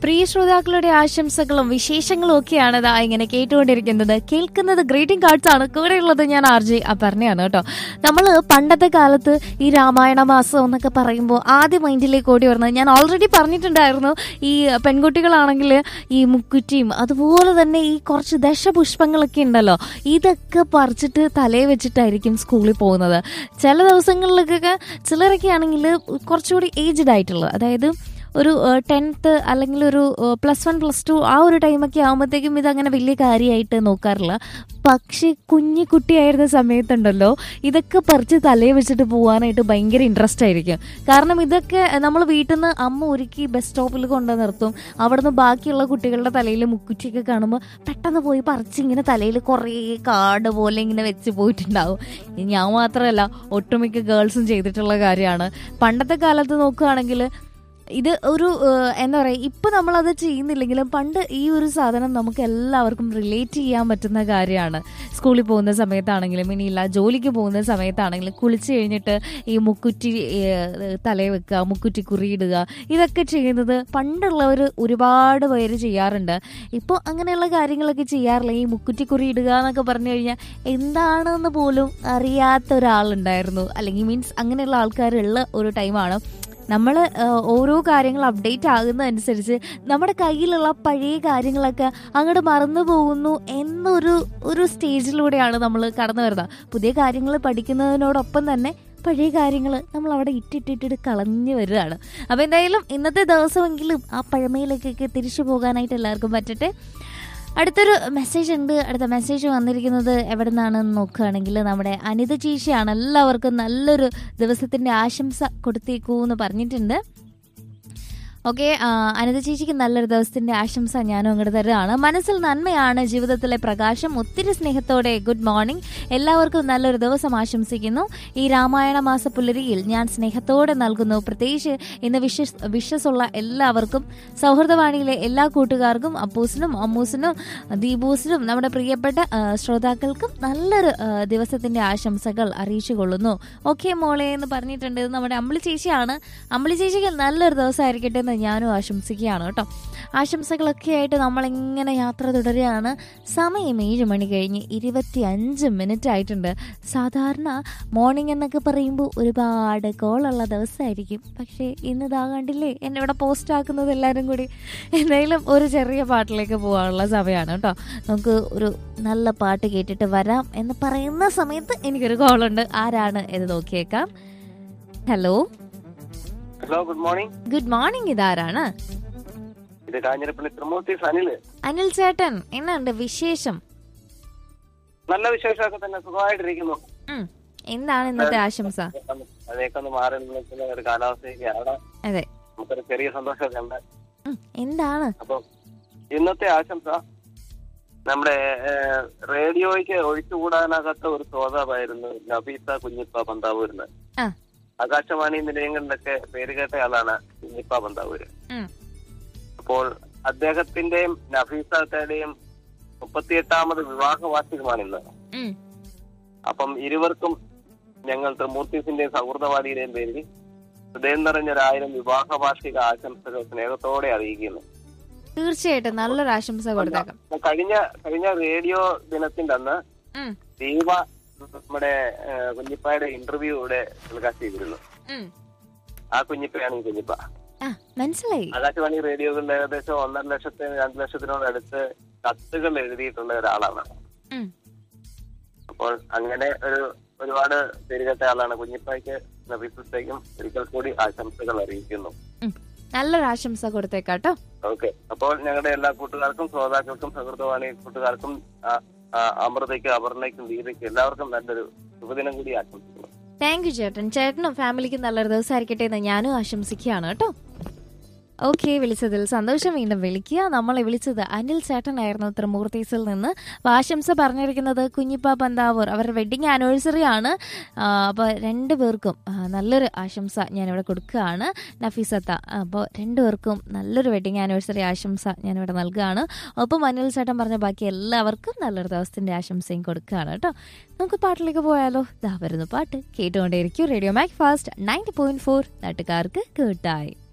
പ്രിയ ശ്രോതാക്കളുടെ ആശംസകളും വിശേഷങ്ങളും ഒക്കെയാണ് ഇതാ ഇങ്ങനെ കേട്ടുകൊണ്ടിരിക്കുന്നത് കേൾക്കുന്നത് ഗ്രീറ്റിംഗ് കാർഡ്സ് ആണ് കൂടെയുള്ളത് ഞാൻ ആർ ജെ അപർണയാണ് കേട്ടോ നമ്മൾ പണ്ടത്തെ കാലത്ത് ഈ രാമായണ മാസം എന്നൊക്കെ പറയുമ്പോൾ ആദ്യ മൈൻഡിലേക്ക് ഓടി വരുന്നത് ഞാൻ ഓൾറെഡി പറഞ്ഞിട്ടുണ്ടായിരുന്നു ഈ പെൺകുട്ടികളാണെങ്കിൽ ഈ മുക്കുറ്റിയും അതുപോലെ തന്നെ ഈ കുറച്ച് ദശപുഷ്പങ്ങളൊക്കെ ഉണ്ടല്ലോ ഇതൊക്കെ പറിച്ചിട്ട് തലയിൽ വെച്ചിട്ടായിരിക്കും സ്കൂളിൽ പോകുന്നത് ചില ദിവസങ്ങളിലൊക്കെ ചിലരൊക്കെ ആണെങ്കിൽ കുറച്ചുകൂടി ഏജ്ഡ് ആയിട്ടുള്ളത് അതായത് ഒരു ടെൻത്ത് അല്ലെങ്കിൽ ഒരു പ്ലസ് വൺ പ്ലസ് ടു ആ ഒരു ടൈമൊക്കെ ആകുമ്പോഴത്തേക്കും ഇതങ്ങനെ വലിയ കാര്യമായിട്ട് നോക്കാറില്ല പക്ഷേ കുഞ്ഞു കുട്ടിയായിരുന്ന സമയത്തുണ്ടല്ലോ ഇതൊക്കെ പറിച്ച് തലയിൽ വെച്ചിട്ട് പോകാനായിട്ട് ഭയങ്കര ഇൻട്രസ്റ്റ് ആയിരിക്കും കാരണം ഇതൊക്കെ നമ്മൾ വീട്ടിൽ നിന്ന് അമ്മ ഒരുക്കി ബസ് സ്റ്റോപ്പിൽ കൊണ്ടു നിർത്തും അവിടുന്ന് ബാക്കിയുള്ള കുട്ടികളുടെ തലയിൽ മുക്കുറ്റിയൊക്കെ കാണുമ്പോൾ പെട്ടെന്ന് പോയി പറിച്ച് ഇങ്ങനെ തലയിൽ കുറേ കാട് പോലെ ഇങ്ങനെ വെച്ച് പോയിട്ടുണ്ടാവും ഞാൻ മാത്രമല്ല ഒട്ടുമിക്ക ഗേൾസും ചെയ്തിട്ടുള്ള കാര്യമാണ് പണ്ടത്തെ കാലത്ത് നോക്കുകയാണെങ്കിൽ ഇത് ഒരു ഏഹ്, എന്താ പറയുക ഇപ്പം നമ്മളത് ചെയ്യുന്നില്ലെങ്കിലും പണ്ട് ഈ ഒരു സാധനം നമുക്ക് എല്ലാവർക്കും റിലേറ്റ് ചെയ്യാൻ പറ്റുന്ന കാര്യമാണ് സ്കൂളിൽ പോകുന്ന സമയത്താണെങ്കിലും ഇനിയില്ല ജോലിക്ക് പോകുന്ന സമയത്താണെങ്കിലും കുളിച്ച് കഴിഞ്ഞിട്ട് ഈ മുക്കുറ്റി ഏഹ്, തലയിൽ വെക്കുക മുക്കുറ്റി കുറിയിടുക ഇതൊക്കെ ചെയ്യുന്നത് പണ്ടുള്ളവർ ഒരുപാട് പേര് ചെയ്യാറുണ്ട് ഇപ്പോൾ അങ്ങനെയുള്ള കാര്യങ്ങളൊക്കെ ചെയ്യാറില്ല ഈ മുക്കുറ്റി കുറിയിടുക എന്നൊക്കെ പറഞ്ഞു കഴിഞ്ഞാൽ എന്താണെന്ന് പോലും അറിയാത്ത ഒരാളുണ്ടായിരുന്നു അല്ലെങ്കിൽ മീൻസ് അങ്ങനെയുള്ള ആൾക്കാരുള്ള ഒരു ടൈമാണ് നമ്മൾ ഓരോ കാര്യങ്ങൾ അപ്ഡേറ്റ് ആകുന്നതനുസരിച്ച് നമ്മുടെ കയ്യിലുള്ള പഴയ കാര്യങ്ങളൊക്കെ അങ്ങോട്ട് മറന്നു പോകുന്നു എന്നൊരു ഒരു സ്റ്റേജിലൂടെയാണ് നമ്മൾ കടന്നു വരുന്നത് പുതിയ കാര്യങ്ങൾ പഠിക്കുന്നതിനോടൊപ്പം തന്നെ പഴയ കാര്യങ്ങൾ നമ്മൾ അവിടെ ഇട്ടിട്ടിട്ടിട്ട് കളഞ്ഞു വരികയാണ് അപ്പോൾ എന്തായാലും ഇന്നത്തെ ദിവസമെങ്കിലും ആ പഴമയിലേക്കൊക്കെ തിരിച്ചു പോകാനായിട്ട് എല്ലാവർക്കും പറ്റട്ടെ അടുത്തൊരു മെസ്സേജ് ഉണ്ട് അടുത്ത മെസ്സേജ് വന്നിരിക്കുന്നത് എവിടെ നിന്നാണെന്ന് നോക്കുകയാണെങ്കിൽ നമ്മുടെ അനിത ചേച്ചിയാണ് എല്ലാവർക്കും നല്ലൊരു ദിവസത്തിന്റെ ആശംസ കൊടുത്തേക്കൂ എന്ന് പറഞ്ഞിട്ടുണ്ട് ഓക്കെ അനിത ചേച്ചിക്ക് നല്ലൊരു ദിവസത്തിന്റെ ആശംസ ഞാനും അങ്ങോട്ട് തരുകയാണ് മനസ്സിൽ നന്മയാണ് ജീവിതത്തിലെ പ്രകാശം ഒത്തിരി സ്നേഹത്തോടെ ഗുഡ് മോർണിംഗ് എല്ലാവർക്കും നല്ലൊരു ദിവസം ആശംസിക്കുന്നു ഈ രാമായണ മാസ പുലരിയിൽ ഞാൻ സ്നേഹത്തോടെ നൽകുന്നു പ്രത്യേകിച്ച് ഇന്ന് വിശ്വസ് വിശ്വസുള്ള എല്ലാവർക്കും സൗഹൃദവാണിയിലെ എല്ലാ കൂട്ടുകാർക്കും അപ്പൂസിനും അമ്മൂസിനും ദീപൂസിനും നമ്മുടെ പ്രിയപ്പെട്ട ആ, ശ്രോതാക്കൾക്കും നല്ലൊരു ആ, ദിവസത്തിന്റെ ആശംസകൾ അറിയിച്ചു കൊള്ളുന്നു ഓക്കെ മോളെ എന്ന് പറഞ്ഞിട്ടുണ്ട് ഇത് നമ്മുടെ അമ്പിളി ചേച്ചിയാണ് അമ്പിളി ചേച്ചിക്ക് നല്ലൊരു ദിവസമായിരിക്കട്ടെ എന്ന് ഞാനും ആശംസിക്കുകയാണ് കേട്ടോ ആശംസകളൊക്കെ ആയിട്ട് നമ്മളിങ്ങനെ യാത്ര തുടരുകയാണ് സമയം ഏഴ് മണി കഴിഞ്ഞ് ഇരുപത്തി അഞ്ച് മിനിറ്റ് ആയിട്ടുണ്ട് സാധാരണ മോർണിംഗ് എന്നൊക്കെ പറയുമ്പോൾ ഒരുപാട് കോളുള്ള ദിവസമായിരിക്കും പക്ഷേ ഇന്ന് ഇതാ കണ്ടില്ലേ എന്നെ ഇവിടെ പോസ്റ്റ് ആക്കുന്നത് എല്ലാവരും കൂടി എന്തായാലും ഒരു ചെറിയ പാട്ടിലേക്ക് പോകാനുള്ള സമയമാണ് കേട്ടോ നമുക്ക് ഒരു നല്ല പാട്ട് കേട്ടിട്ട് വരാം എന്ന് പറയുന്ന സമയത്ത് എനിക്കൊരു കോളുണ്ട് ആരാണ് എന്ന് നോക്കിയേക്കാം hello hello good morning good morning ഇതാരാണ് ഇത് കാഞ്ഞിരപ്പള്ളി ത്രിമൂർത്തി സനില് അനിൽ ചേട്ടൻ എന്നുണ്ട് വിശേഷം നല്ല വിശേഷമൊക്കെ തന്നെ സുഖമായിട്ടിരിക്കുന്നു ഉം. എന്താണ് ഇന്നത്തെ ആശംസ അതൊക്കെ ഒന്ന് മാറി നിൽക്കുന്ന ഒരു കാലാവസ്ഥയൊക്കെയാണ് അതെ നമുക്കൊരു ചെറിയ സന്തോഷമൊക്കെ ഉണ്ട് ഉം. എന്താണ് അപ്പൊ ഇന്നത്തെ ആശംസ നമ്മുടെ ഏഹ്, റേഡിയോയ്ക്ക് ഒഴിച്ചുകൂടാനാകാത്ത ഒരു ശ്രോതാവായിരുന്നു നബീസ കുഞ്ഞിപ്പ പന്താവൂരിന് ആ ആകാശവാണി നിലയങ്ങളിലൊക്കെ പേര് കേട്ട ആളാണ് കുഞ്ഞിപ്പ പന്താവൂര് ഉം. അപ്പോൾ അദ്ദേഹത്തിന്റെയും നഫീസയുടെയും മുപ്പത്തിയെട്ടാമത് വിവാഹ വാർഷികമാണ് ഇന്ന് ഉം. അപ്പം ഇരുവർക്കും ഞങ്ങൾ ത്രിമൂർത്തീസിന്റെയും സൗഹൃദവാദിയുടെയും പേരിൽ ഹൃദയം നിറഞ്ഞൊരായിരം വിവാഹ വാർഷിക ആശംസകൾ സ്നേഹത്തോടെ അറിയിക്കുന്നു തീർച്ചയായിട്ടും നല്ലൊരു ആശംസ കൊടുത്തേക്കാം കഴിഞ്ഞ കഴിഞ്ഞ റേഡിയോ ദിനത്തിന്റെ അന്ന് ഉം. ദീപ നമ്മുടെ ഏഹ്, കുഞ്ഞിപ്പായുടെ ഇന്റർവ്യൂ ഇവിടെ ടെലികാസ്റ്റ് ചെയ്തിരുന്നു ഉം. ആ കുഞ്ഞിപ്പയാണ് ഈ കുഞ്ഞിപ്പ ആ മനസ്സിലായി ആകാശവാണി റേഡിയോകളിൽ ഏകദേശം ഒന്നര ലക്ഷത്തിന് രണ്ട് ലക്ഷത്തിനോട് അടുത്ത് കത്തുകൾ എഴുതിയിട്ടുള്ള ഒരാളാണ് ഉം. അപ്പോൾ അങ്ങനെ ഒരു ഒരുപാട് പേരുകെട്ട ആളാണ് കുഞ്ഞിപ്പായ്ക്ക് നബീസത്തേക്കും ഒരിക്കൽ കൂടി ആശംസകൾ അറിയിക്കുന്നു ഉം. നല്ലൊരു ആശംസ കൊടുത്തേക്കാട്ടോ ഓക്കെ അപ്പോൾ ഞങ്ങളുടെ എല്ലാ കൂട്ടുകാർക്കും ശ്രോതാക്കൾക്കും സഹൃദവാണി കൂട്ടുകാർക്കും ആ, ആ, അമൃതയ്ക്കും അപർണയ്ക്കും ദീപയ്ക്കും എല്ലാവർക്കും നല്ലൊരു ശുഭദിനം കൂടി ആശംസിക്കുന്നു താങ്ക് യു ചേട്ടൻ ചേട്ടനും ഫാമിലിക്കും നല്ലൊരു ദിവസമായിരിക്കട്ടെ എന്ന് ഞാനും ആശംസിക്കുകയാണ് കേട്ടോ ഓക്കെ വിളിച്ചതിൽ സന്തോഷം വീണ്ടും വിളിക്കുക നമ്മളെ വിളിച്ചത് അനിൽ ചേട്ടനായിരുന്നു ത്രിമൂർത്തീസിൽ നിന്ന് അപ്പോൾ ആശംസ പറഞ്ഞിരിക്കുന്നത് കുഞ്ഞിപ്പ പന്താവൂർ അവരുടെ വെഡിങ് ആനിവേഴ്സറി ആണ് അപ്പോൾ രണ്ടു പേർക്കും ആ, നല്ലൊരു ആശംസ ഞാനിവിടെ കൊടുക്കുകയാണ് നഫീസത്ത അപ്പോൾ രണ്ടുപേർക്കും നല്ലൊരു വെഡിങ് ആനിവേഴ്സറി ആശംസ ഞാനിവിടെ നൽകുകയാണ് ഒപ്പം അനിൽ ചേട്ടൻ പറഞ്ഞ ബാക്കി എല്ലാവർക്കും നല്ലൊരു ദിവസത്തിൻ്റെ ആശംസയും കൊടുക്കുകയാണ് കേട്ടോ നമുക്ക് പാട്ടിലേക്ക് പോയാലോ ദാ വരുന്നു പാട്ട് കേട്ടുകൊണ്ടേയിരിക്കും radio mac fast ninety point four നാട്ടുകാർക്ക് കേട്ടായി